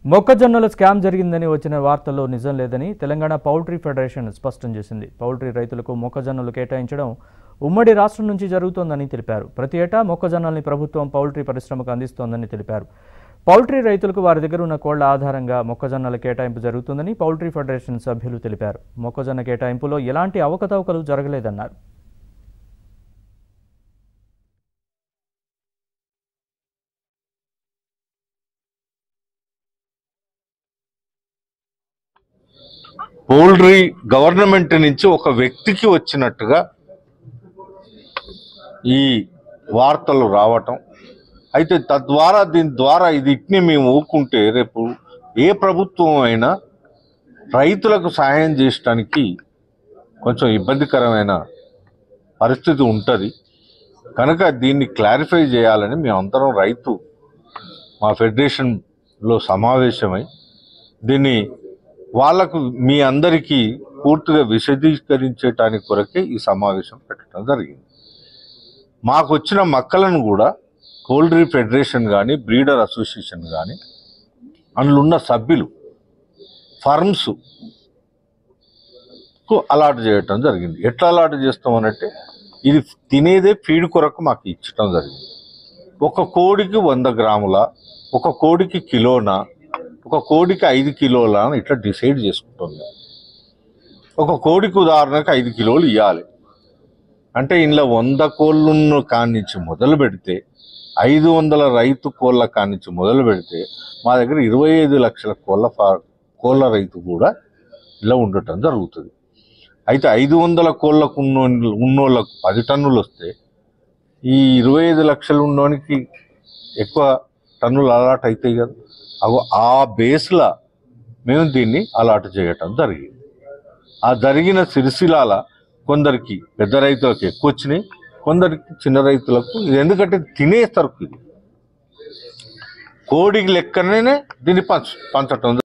మొక్కజొన్నల స్కామ్ జరిగిందని వచ్చిన వార్తల్లో నిజం లేదని తెలంగాణ పౌల్ట్రీ ఫెడరేషన్ స్పష్టం చేసింది పౌల్ట్రీ రైతులకు మొక్కజొన్నలు కేటాయించడం ఉమ్మడి రాష్ట్రం నుంచి జరుగుతోందని తెలిపారు ప్రతి ఏటా మొక్కజొన్నల్ని ప్రభుత్వం పౌల్ట్రీ పరిశ్రమకు అందిస్తోందని తెలిపారు పౌల్ట్రీ రైతులకు వారి దగ్గర ఉన్న కోళ్ల ఆధారంగా మొక్కజొన్నల కేటాయింపు జరుగుతుందని పౌల్ట్రీ ఫెడరేషన్ సభ్యులు తెలిపారు మొక్కజొన్న కేటాయింపులో ఎలాంటి అవకతవకలు జరగలేదన్నారు పౌల్ట్రీ గవర్నమెంట్ నుంచి ఒక వ్యక్తికి వచ్చినట్టుగా ఈ వార్తలు రావటం అయితే తద్వారా దీని ద్వారా ఇది ఇట్ని మేము ఊరుకుంటే రేపు ఏ ప్రభుత్వం అయినా రైతులకు సహాయం చేయడానికి కొంచెం ఇబ్బందికరమైన పరిస్థితి ఉంటుంది కనుక దీన్ని క్లారిఫై చేయాలని మేమందరం రైతు మా ఫెడరేషన్లో సమావేశమై దీన్ని వాళ్లకు మీ అందరికీ పూర్తిగా విశదీకరించడానికి కొరకే ఈ సమావేశం పెట్టడం జరిగింది మాకు వచ్చిన మక్కలను కూడా పౌల్ట్రీ ఫెడరేషన్ కానీ బ్రీడర్ అసోసియేషన్ కానీ అందులో ఉన్న సభ్యులు ఫర్మ్స్ కు అలాట్ చేయటం జరిగింది ఎట్లా అలాట్ చేస్తామనంటే ఇది తినేదే ఫీడ్ కొరకు మాకు ఇచ్చటం జరిగింది ఒక కోడికి వంద గ్రాముల ఒక కోడికి కిలోనా ఒక కోడికి ఐదు కిలోల అని ఇట్లా డిసైడ్ చేసుకుంటుంది ఒక కోడికి ఉదాహరణకు ఐదు కిలోలు ఇవ్వాలి అంటే ఇందులో వంద కోళ్ళను కానించి మొదలు పెడితే ఐదు వందల రైతు కోళ్ళ కానించి మొదలు పెడితే మా దగ్గర ఇరవై ఐదు లక్షల కోళ్ళ ఫా కోళ్ళ రైతు కూడా ఇలా ఉండటం జరుగుతుంది అయితే ఐదు వందల కోళ్ళకు ఉన్నో ఉన్నోళ్ళకు పది టన్నులు వస్తే ఈ ఇరవై ఐదు లక్షలు ఉన్నోనికి ఎక్కువ టన్నులు అలాట్ అవుతాయి కదా అగో ఆ బేస్లో మేము దీన్ని అలాట్ చేయటం జరిగింది ఆ జరిగిన సిరిసిలాల కొందరికి పెద్ద రైతులకు ఎక్కువ వచ్చినాయి కొందరికి చిన్న రైతులకు ఇది ఎందుకంటే తినేస్తారు ఇది కోడికి లెక్కనే దీన్ని పంచ పంచటం